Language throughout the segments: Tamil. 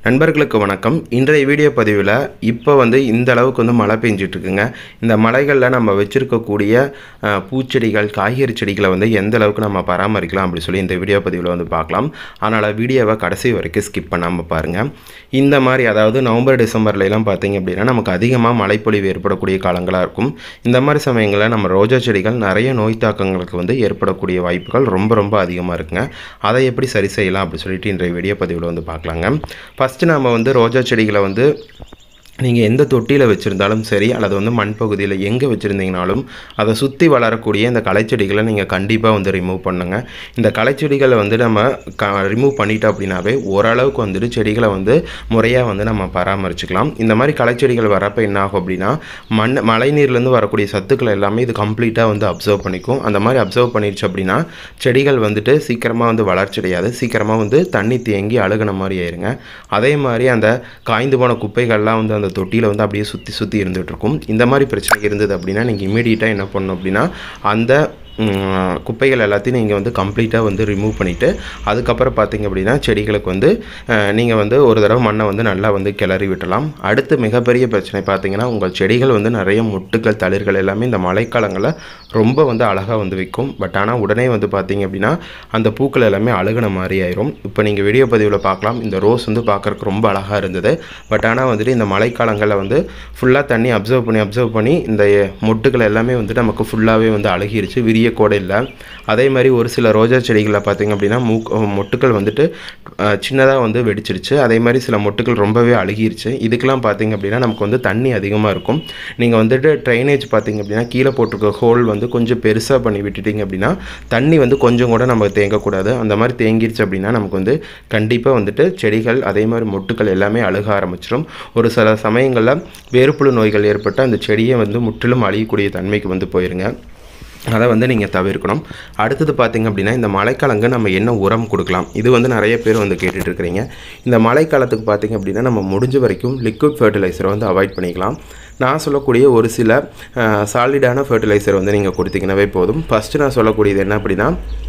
நண்பர்களுக்கு வணக்கம் இன்றைய வீடியோ பதிவில் இப்போ வந்து இந்த அளவுக்கு வந்து மழை பெஞ்சிட்டு இருக்குங்க இந்த மலைகளில் நம்ம வச்சுருக்கக்கூடிய அஹ், பூச்செடிகள் காய்கறி செடிகளை வந்து எந்த அளவுக்கு நம்ம பராமரிக்கலாம் அப்படி சொல்லி இந்த வீடியோ பதிவில் வந்து பார்க்கலாம் அதனால் வீடியோவை கடைசி வரைக்கும் ஸ்கிப் பண்ணாமல் பாருங்கள் இந்த மாதிரி அதாவது நவம்பர் டிசம்பர்ல எல்லாம் பார்த்தீங்க அப்படின்னா நமக்கு அதிகமாக மழைப்பொழிவு ஏற்படக்கூடிய காலங்களாக இருக்கும் இந்த மாதிரி சமயங்களில் நம்ம ரோஜா செடிகள் நிறைய நோய் தாக்கங்களுக்கு வந்து ஏற்படக்கூடிய வாய்ப்புகள் ரொம்ப ரொம்ப அதிகமாக இருக்குங்க அதை எப்படி சரி செய்யலாம் அப்படி சொல்லிட்டு இன்றைய வீடியோ பதிவில் வந்து பார்க்கலாங்க ஃபஸ்ட்டு நம்ம வந்து ரோஜா செடிகளை வந்து நீங்கள் எந்த தொட்டியில் வச்சுருந்தாலும் சரி அல்லது வந்து மண் பகுதியில் எங்கே வச்சுருந்தீங்கனாலும் அதை சுற்றி வளரக்கூடிய இந்த களைச்செடிகளை நீங்கள் கண்டிப்பாக வந்து ரிமூவ் பண்ணுங்க இந்த களைச்செடிகளை வந்து நம்ம க ரிமூவ் பண்ணிட்டோம் அப்படின்னாவே ஓரளவுக்கு வந்துட்டு செடிகளை வந்து முறையாக வந்து நம்ம பராமரிச்சுக்கலாம் இந்த மாதிரி களைச்செடிகள் வரப்போ என்ன ஆகும் அப்படின்னா மண் மழைநீர்லேருந்து வரக்கூடிய சத்துக்கள் எல்லாமே இது கம்ப்ளீட்டாக வந்து அப்சர்வ் பண்ணிக்கும் அந்த மாதிரி அப்சர்வ் பண்ணிடுச்சு அப்படின்னா செடிகள் வந்துட்டு சீக்கிரமாக வந்து வளர்ச்சி அடையாது சீக்கிரமாக வந்து தண்ணி தேங்கி அழுகுன மாதிரி ஆயிருங்க அதே மாதிரி அந்த காய்ந்து போன குப்பைகள்லாம் வந்து அந்த தொட்டியில் வந்து அப்படியே சுற்றி சுற்றி இருந்துகிட்டு இருக்கும் இந்த மாதிரி பிரச்சனை இருந்தது அப்படின்னா நீங்கள் இமீடியட்டாக என்ன பண்ணணும் அப்படின்னா அந்த ம், குப்பைகள் எல்லாத்தையும் நீங்கள் வந்து கம்ப்ளீட்டாக வந்து ரிமூவ் பண்ணிவிட்டு அதுக்கப்புறம் பார்த்தீங்க அப்படின்னா செடிகளுக்கு வந்து நீங்கள் வந்து ஒரு தடவை மண்ணை வந்து நல்லா வந்து கிளறி விட்டலாம் அடுத்து மிகப்பெரிய பிரச்சனை பார்த்தீங்கன்னா உங்கள் செடிகள் வந்து நிறைய முட்டுக்கள் தளிர்கள் எல்லாமே இந்த மழைக்காலங்களில் ரொம்ப வந்து அழகாக வந்து விற்கும் பட் ஆனால் உடனே வந்து பார்த்தீங்க அப்படின்னா அந்த பூக்கள் எல்லாமே அழுகுன மாதிரி ஆயிரும் இப்போ நீங்கள் வீடியோ பதிவில் பார்க்கலாம் இந்த ரோஸ் வந்து பார்க்குறக்கு ரொம்ப அழகாக இருந்தது பட் ஆனால் வந்துட்டு இந்த மழைக்காலங்களில் வந்து ஃபுல்லாக தண்ணி அப்சர்வ் பண்ணி அப்சர்வ் பண்ணி இந்த மொட்டுகள் எல்லாமே வந்துட்டு நமக்கு ஃபுல்லாகவே வந்து அழுகிருச்சு விரிய கூட இல்லை அதே மாதிரி ஒரு சில ரோஜா செடிகளில் பார்த்தீங்க அப்படின்னா மூக் மொட்டுக்கள் வந்துட்டு சின்னதாக வந்து வெடிச்சிருச்சு அதே மாதிரி சில மொட்டுகள் ரொம்பவே அழுகிருச்சு இதுக்கெல்லாம் பார்த்தீங்க அப்படின்னா நமக்கு வந்து தண்ணி அதிகமாக இருக்கும் நீங்கள் வந்துட்டு ட்ரைனேஜ் பார்த்தீங்க அப்படின்னா கீழே போட்டிருக்க ஹோல் வந்து கொஞ்சம் பெருசாக பண்ணி விட்டுட்டீங்க அப்படின்னா தண்ணி வந்து கொஞ்சம் கூட நமக்கு தேங்கக்கூடாது அந்த மாதிரி தேங்கிருச்சு அப்படின்னா நமக்கு வந்து கண்டிப்பாக வந்துட்டு செடிகள் அதே மாதிரி மொட்டுக்கள் எல்லாமே அழுக ஆரம்பிச்சிடும் ஒரு சில சமயங்களில் வேறுபுழு நோய்கள் ஏற்பட்டு அந்த செடியை வந்து முற்றிலும் அழியக்கூடிய தன்மைக்கு வந்து போயிருங்க அதை வந்து நீங்கள் தவிர்க்கணும் அடுத்தது பார்த்தீங்க அப்படின்னா இந்த மழைக்காலங்க நம்ம என்ன உரம் கொடுக்கலாம் இது வந்து நிறைய பேர் வந்து கேட்டுட்டு இருக்கிறீங்க இந்த மழைக்காலத்துக்கு பார்த்தீங்க அப்படின்னா நம்ம முடிஞ்ச வரைக்கும் லிக்விட் ஃபர்டிலைசரை வந்து அவாய்ட் பண்ணிக்கலாம் நான் சொல்லக்கூடிய ஒரு சில சாலிடான ஃபர்டிலைசர் வந்து நீங்கள் கொடுத்தீங்கன்னாவே போதும் ஃபஸ்ட்டு நான் சொல்லக்கூடியது என்ன அப்படின்னா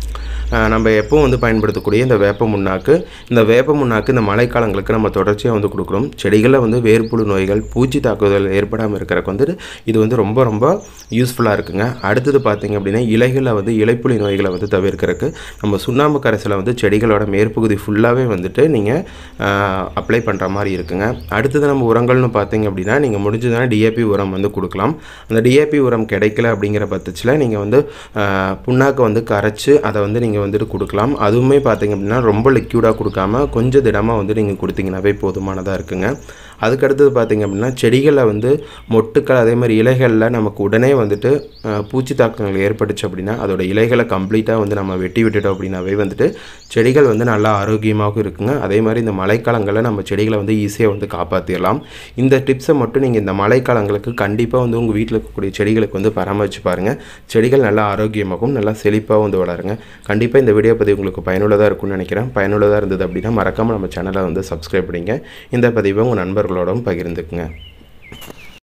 அஹ் நம்ம எப்பவும் வந்து பயன்படுத்தக்கூடிய இந்த வேப்ப முன்னாக்கு இந்த வேப்ப முன்னாக்கு இந்த மழைக்காலங்களுக்கு நம்ம தொடர்ச்சியாக வந்து கொடுக்குறோம் செடிகளில் வந்து வேர்ப்புழு நோய்கள் பூச்சி தாக்குதல் ஏற்படாமல் இருக்கிறக்கு வந்துட்டு இது வந்து ரொம்ப ரொம்ப யூஸ்ஃபுல்லாக இருக்குங்க அடுத்தது பார்த்தீங்க அப்படின்னா இலைகளில் வந்து இலைப்புலி நோய்களை வந்து தவிர்க்கிறதுக்கு நம்ம சுண்ணாம்பு கரைசலை வந்து செடிகளோட மேற்பகுதி ஃபுல்லாகவே வந்துட்டு நீங்கள் அப்ளை பண்ணுற மாதிரி இருக்குங்க அடுத்தது நம்ம உரங்கள்னு பார்த்தீங்க அப்படின்னா நீங்கள் முடிஞ்சதுன்னா டிஏபி உரம் வந்து கொடுக்கலாம் அந்த டிஏபி உரம் கிடைக்கல அப்படிங்கிற பட்சத்தில் நீங்கள் வந்து ஆஹ், புண்ணாக்கை வந்து கரைச்சி அதை வந்து நீங்கள் வந்துட்டு கொடுக்கலாம் அதுவுமே பார்த்தீங்க அப்படின்னா ரொம்ப லிக்யூடாக கொடுக்காம கொஞ்சம் திடமாக வந்து நீங்கள் கொடுத்தீங்கன்னாவே போதுமானதாக இருக்குங்க அதுக்கடுத்தது பார்த்தீங்க அப்படின்னா செடிகளில் வந்து மொட்டுக்கள் அதே மாதிரி இலைகளில் நமக்கு உடனே வந்துட்டு ஆஹ், பூச்சி தாக்கங்கள் ஏற்பட்டுச்சு அப்படின்னா அதோட இலைகளை கம்ப்ளீட்டாக வந்து நம்ம வெட்டி விட்டுட்டோம் அப்படின்னாவே வந்துட்டு செடிகள் வந்து நல்லா ஆரோக்கியமாகவும் இருக்குங்க அதே மாதிரி இந்த மழைக்காலங்களில் நம்ம செடிகளை வந்து ஈஸியாக வந்து காப்பாற்றிடலாம் இந்த டிப்ஸை மட்டும் நீங்கள் இந்த மழைக்காலங்களுக்கு கண்டிப்பாக வந்து உங்கள் வீட்டில் இருக்கக்கூடிய செடிகளுக்கு வந்து பராமரித்து பாருங்கள் செடிகள் நல்லா ஆரோக்கியமாகவும் நல்லா செழிப்பாகவும் வந்து வளருங்க கண்டிப்பாக இந்த வீடியோ பதிவு உங்களுக்கு பயனுள்ளதாக இருக்கும்னு நினைக்கிறேன் பயனுள்ளதாக இருந்தது அப்படின்னா மறக்காமல் நம்ம சேனலை வந்து சப்ஸ்கிரைப் பண்ணிங்க இந்த பதிவை உங்கள் நண்பர்களோடும் பகிர்ந்துக்குங்க